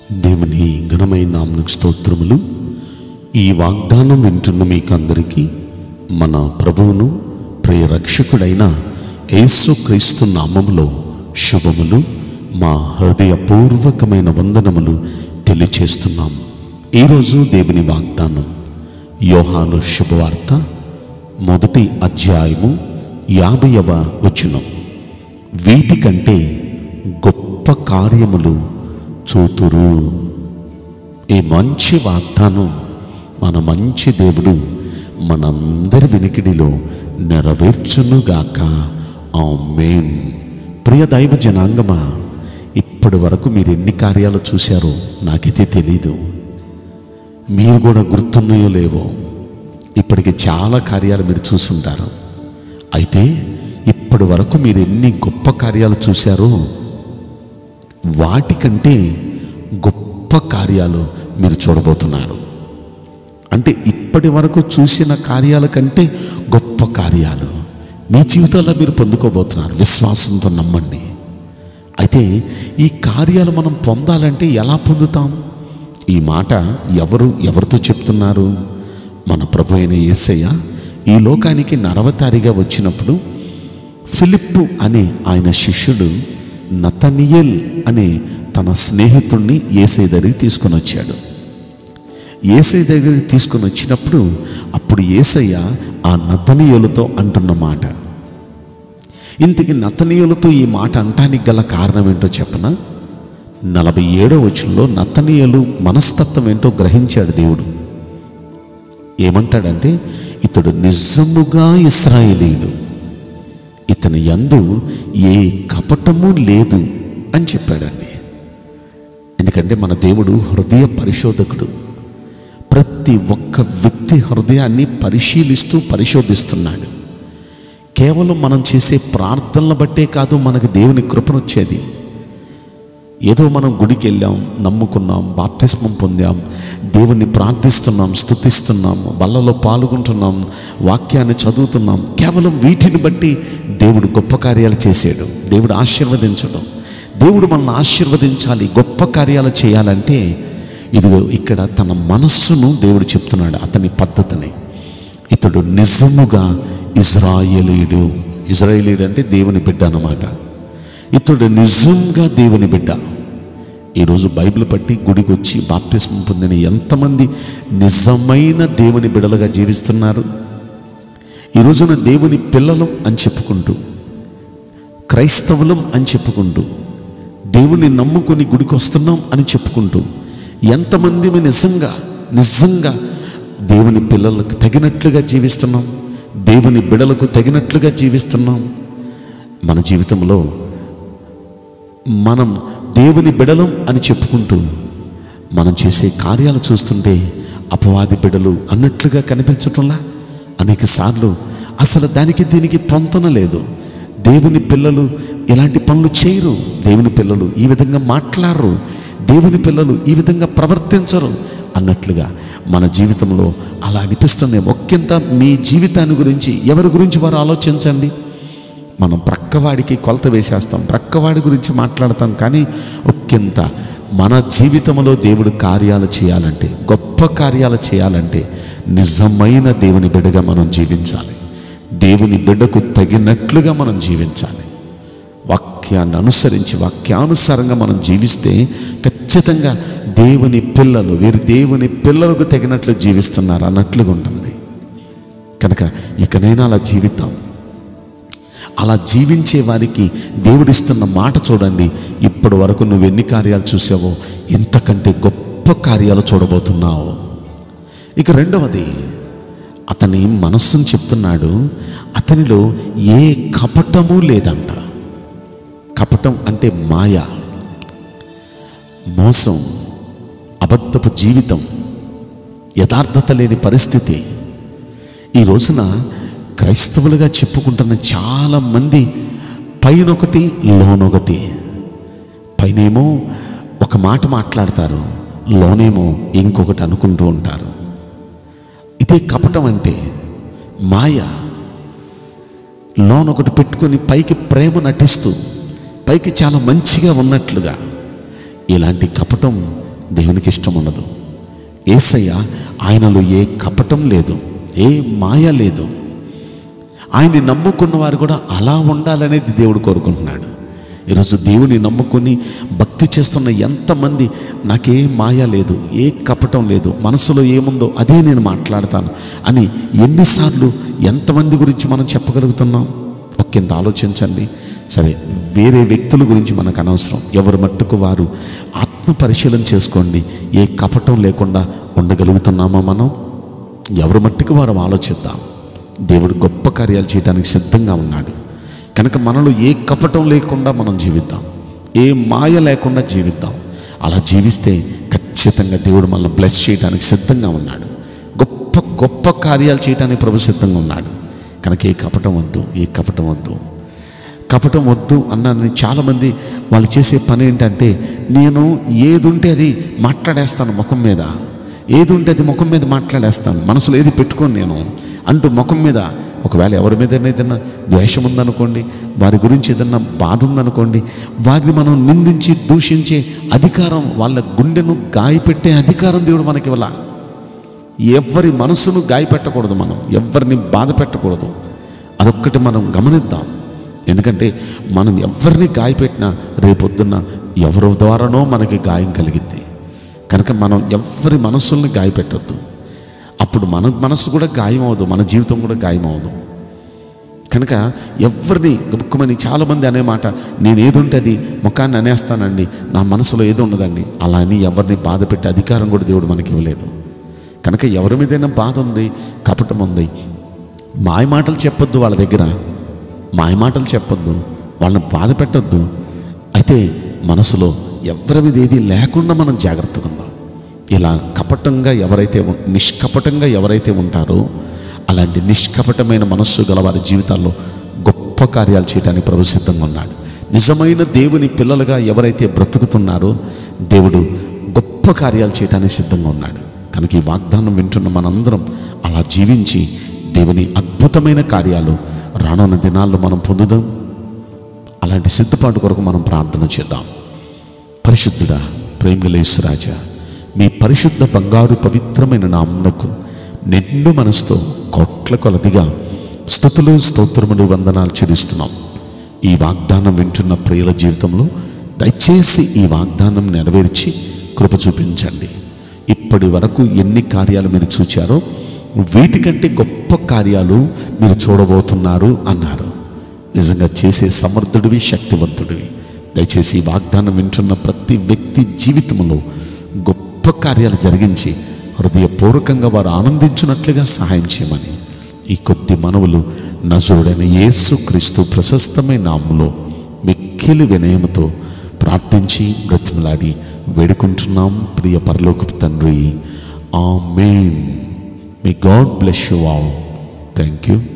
దేవుని ఘనమైన నామకు స్తోత్రములు ఈ వాగ్దానం వింటున్న మీకందరికీ మన ప్రభువును ప్రియ రక్షకుడైన యేసు క్రీస్తు నామములో శుభములు మా హృదయపూర్వకమైన వందనములు తెలియచేస్తున్నాం ఈరోజు దేవుని వాగ్దానం యోహాను శుభవార్త మొదటి అధ్యాయము యాభైవ వచనం వీటికంటే గొప్ప కార్యములు చూతురు ఈ మంచి వాగ్దానం మన మంచి దేవుడు మనందరి వినికిడిలో నెరవేర్చునుగాక ఆమేన్ ప్రియ దైవ జనాంగమా ఇప్పటి వరకు మీరు ఎన్ని కార్యాలు చూశారో నాకైతే తెలీదు మీరు కూడా గుర్తున్నాయో లేవో ఇప్పటికి చాలా కార్యాలు మీరు చూసుంటారు అయితే ఇప్పటి వరకు మీరు ఎన్ని గొప్ప కార్యాలు చూశారో వాటికంటే గొప్ప కార్యాలు మీరు చూడబోతున్నారు అంటే ఇప్పటి వరకు చూసిన కార్యాల కంటే గొప్ప కార్యాలు మీ జీవితంలో మీరు పొందుకోబోతున్నారు విశ్వాసంతో నమ్మండి అయితే ఈ కార్యాలు మనం పొందాలంటే ఎలా పొందుతాం ఈ మాట ఎవరు ఎవరితో చెప్తున్నారు మన ప్రభు అయిన యేసయ్య ఈ లోకానికి నరవతారిగా వచ్చినప్పుడు ఫిలిప్పు అనే ఆయన శిష్యుడు నతనియల్ అనే తన స్నేహితుణ్ణి ఏసై దగ్గరికి తీసుకొని వచ్చాడు ఏసై దగ్గరికి తీసుకొని వచ్చినప్పుడు అప్పుడు ఏసయ్య ఆ నతనీయులతో అంటున్న మాట ఇంతకి నతనీయులతో ఈ మాట అంటానికి గల కారణం ఏంటో చెప్పనా నలభై ఏడో వచనంలో నతనీయులు మనస్తత్వం ఏంటో గ్రహించాడు దేవుడు ఏమంటాడంటే ఇతడు నిజముగా ఇస్రాయేలీయుడు ఇతని యందు ఏ కపటము లేదు అని చెప్పాడండి ఎందుకంటే మన దేవుడు హృదయ పరిశోధకుడు ప్రతి ఒక్క వ్యక్తి హృదయాన్ని పరిశీలిస్తూ పరిశోధిస్తున్నాడు కేవలం మనం చేసే ప్రార్థనలు బట్టే కాదు మనకు దేవుని కృపనొచ్చేది ఏదో మనం గుడికి వెళ్ళాం నమ్ముకున్నాం బాప్తిస్మం పొందాం దేవుణ్ణి ప్రార్థిస్తున్నాం స్తుతిస్తున్నాం బల్లలో పాల్గొంటున్నాం వాక్యాన్ని చదువుతున్నాం కేవలం వీటిని బట్టి దేవుడు గొప్ప కార్యాలు చేసాడు దేవుడు ఆశీర్వదించడం దేవుడు మనల్ని ఆశీర్వదించాలి గొప్ప కార్యాలు చేయాలంటే ఇదిగో ఇక్కడ తన మనస్సును దేవుడు చెప్తున్నాడు అతని పద్ధతిని ఇతడు నిజముగా ఇజ్రాయేలీయుడు ఇజ్రాయేలీయుడు అంటే దేవుని బిడ్డ అన్నమాట ఇతడు నిజంగా దేవుని బిడ్డ ఈరోజు బైబిల్ పట్టి గుడికి వచ్చి బాప్తిస్మం పొందిన ఎంతమంది నిజమైన దేవుని బిడలుగా జీవిస్తున్నారు ఈ రోజున దేవుని పిల్లలం అని చెప్పుకుంటూ క్రైస్తవులం అని చెప్పుకుంటూ దేవుని నమ్ముకొని గుడికి వస్తున్నాం అని చెప్పుకుంటూ ఎంతమంది మేము నిజంగా నిజంగా దేవుని పిల్లలకు తగినట్లుగా జీవిస్తున్నాం దేవుని బిడలకు తగినట్లుగా జీవిస్తున్నాం మన జీవితంలో మనం దేవుని బిడలం అని చెప్పుకుంటూ మనం చేసే కార్యాలు చూస్తుంటే అపవాది బిడలు అన్నట్లుగా కనిపించటంలా అనేక సార్లు అసలు దానికి దీనికి పొంతన లేదు దేవుని పిల్లలు ఇలాంటి పనులు చేయరు దేవుని పిల్లలు ఈ విధంగా మాట్లాడరు దేవుని పిల్లలు ఈ విధంగా ప్రవర్తించరు అన్నట్లుగా మన జీవితంలో అలా అనిపిస్తుంది ఒక్కింత మీ జీవితాన్ని గురించి ఎవరి గురించి వారు ఆలోచించండి మనం ప్రక్కవాడికి కొలత వేసేస్తాం ప్రక్కవాడి గురించి మాట్లాడతాం కానీ ఒక్కింత మన జీవితంలో దేవుడు కార్యాలు చేయాలంటే గొప్ప కార్యాలు చేయాలంటే నిజమైన దేవుని బిడ్డగా మనం జీవించాలి దేవుని బిడ్డకు తగినట్లుగా మనం జీవించాలి వాక్యాన్ని అనుసరించి వాక్యానుసారంగా మనం జీవిస్తే ఖచ్చితంగా దేవుని పిల్లలు వీరు దేవుని పిల్లలకు తగినట్లు జీవిస్తున్నారు అన్నట్లుగా ఉంటుంది కనుక ఇకనైనా అలా జీవితాం అలా జీవించే వారికి దేవుడిస్తున్న మాట చూడండి ఇప్పటి వరకు నువ్వు ఎన్ని కార్యాలు చూసావో ఎంతకంటే గొప్ప కార్యాలు చూడబోతున్నావు ఇక రెండవది అతని మనస్సును చెప్తున్నాడు అతనిలో ఏ కపటము లేదంట కపటం అంటే మాయ మోసం అబద్ధపు జీవితం యథార్థత లేని పరిస్థితి ఈ రోజున క్రైస్తవులుగా చెప్పుకుంటున్న చాలామంది పైనొకటి లోనొకటి పైనేమో ఒక మాట మాట్లాడతారు లోనేమో ఇంకొకటి అనుకుంటూ ఉంటారు ఇదే కపటం అంటే మాయ లోనొకటి పెట్టుకొని పైకి ప్రేమ నటిస్తూ పైకి చాలా మంచిగా ఉన్నట్లుగా ఇలాంటి కపటం దేవునికి ఇష్టం ఉండదు ఏసయ్య ఆయనలో ఏ కపటం లేదు ఏ మాయ లేదు ఆయన్ని నమ్ముకున్న వారు కూడా అలా ఉండాలనేది దేవుడు కోరుకుంటున్నాడు ఈరోజు దేవుని నమ్ముకొని భక్తి చేస్తున్న ఎంతమంది నాకే మాయ లేదు ఏ కపటం లేదు మనసులో ఏముందో అదే నేను మాట్లాడతాను అని ఎన్నిసార్లు ఎంతమంది గురించి మనం చెప్పగలుగుతున్నాం ఒకంత ఆలోచించండి సరే వేరే వ్యక్తుల గురించి మనకు అనవసరం ఎవరి మట్టుకు వారు ఆత్మ పరిశీలన చేసుకోండి ఏ కపటం లేకుండా ఉండగలుగుతున్నామా మనం ఎవరి మట్టుకు వారు ఆలోచిద్దాం దేవుడు గొప్ప కార్యాలు చేయడానికి సిద్ధంగా ఉన్నాడు కనుక మనలో ఏ కపటం లేకుండా మనం జీవిద్దాం ఏ మాయ లేకుండా జీవిద్దాం అలా జీవిస్తే ఖచ్చితంగా దేవుడు మనల్ని బ్లెస్ చేయడానికి సిద్ధంగా ఉన్నాడు గొప్ప గొప్ప కార్యాలు చేయడానికి ప్రభు సిద్ధంగా ఉన్నాడు కనుక ఏ కపటం వద్దు ఏ కపటం వద్దు కపటం వద్దు అన్నానని చాలామంది వాళ్ళు చేసే పని ఏంటంటే నేను ఏది ఉంటే అది మాట్లాడేస్తాను ముఖం మీద ఏది ఉంటే అది ముఖం మీద మాట్లాడేస్తాను మనసులో ఏది పెట్టుకోను నేను అంటూ ముఖం మీద ఒకవేళ ఎవరి మీద ఏదైనా ద్వేషం ఉందనుకోండి వారి గురించి ఏదన్నా బాధ ఉందనుకోండి వారిని మనం నిందించి దూషించే అధికారం వాళ్ళ గుండెను గాయపెట్టే అధికారం దేవుడు మనకి ఇవ్వాల ఎవరి మనసును గాయపెట్టకూడదు మనం ఎవరిని బాధ పెట్టకూడదు అదొక్కటి మనం గమనిద్దాం ఎందుకంటే మనం ఎవరిని గాయపెట్టినా రేపొద్దున్న ఎవరి ద్వారానో మనకి గాయం కలిగిద్ది కనుక మనం ఎవరి మనస్సుల్ని గాయపెట్టొద్దు అప్పుడు మన మనస్సు కూడా గాయం అవ్వదు మన జీవితం కూడా గాయం అవ్వదు కనుక ఎవరిని గబుక్కుమని చాలామంది అనే మాట నేను ఏది ఉంటే అది ముఖాన్ని అనేస్తానండి నా మనసులో ఏది ఉండదండి అలా అని ఎవరిని బాధ పెట్టే అధికారం కూడా దేవుడు మనకి ఇవ్వలేదు కనుక ఎవరి మీదైనా బాధ ఉంది కపటం ఉంది మాయ మాటలు చెప్పొద్దు వాళ్ళ దగ్గర మాయ మాటలు చెప్పొద్దు వాళ్ళని బాధ పెట్టొద్దు అయితే మనసులో ఎవరి మీద ఏది లేకుండా మనం జాగ్రత్తగా ఉందాం ఇలా కపటంగా ఎవరైతే ఉన్- నిష్కపటంగా ఎవరైతే ఉంటారో అలాంటి నిష్కపటమైన మనస్సు గల వారి జీవితాల్లో గొప్ప కార్యాలు చేయడానికి ప్రభు సిద్ధంగా ఉన్నాడు నిజమైన దేవుని పిల్లలుగా ఎవరైతే బ్రతుకుతున్నారో దేవుడు గొప్ప కార్యాలు చేయడానికి సిద్ధంగా ఉన్నాడు కనుక ఈ వాగ్దానం వింటున్న మనందరం అలా జీవించి దేవుని అద్భుతమైన కార్యాలు రానున్న దినాల్లో మనం పొందుదాం అలాంటి సిద్ధపాటు కొరకు మనం ప్రార్థన చేద్దాం పరిశుద్ధుడా ప్రేమలేశ్వరాజా మీ పరిశుద్ధ బంగారు పవిత్రమైన నామునకు నిండు మనసుతో కోట్ల కొలదిగా స్థుతులు స్తోత్రములు వందనాలు చెల్లిస్తున్నాం ఈ వాగ్దానం వింటున్న ప్రియుల జీవితంలో దయచేసి ఈ వాగ్దానం నెరవేర్చి కృప చూపించండి ఇప్పటి వరకు ఎన్ని కార్యాలు మీరు చూచారో వీటికంటే గొప్ప కార్యాలు మీరు చూడబోతున్నారు అన్నారు నిజంగా చేసే సమర్థుడివి శక్తివంతుడివి దయచేసి ఈ వాగ్దానం వింటున్న ప్రతి వ్యక్తి జీవితంలో గొప్ప కార్యాలు జరిగించి హృదయపూర్వకంగా వారు ఆనందించినట్లుగా సహాయం చేయమని ఈ కొద్ది మనవులు నజరుడైన యేసు క్రీస్తు ప్రశస్తమైన నామములో మిక్కిలి వినయముతో ప్రార్థించి బ్రతిమలాడి వేడుకుంటున్నాం ప్రియ పరలోకపు తండ్రి ఆ మెయిన్ మీ God bless you all thank you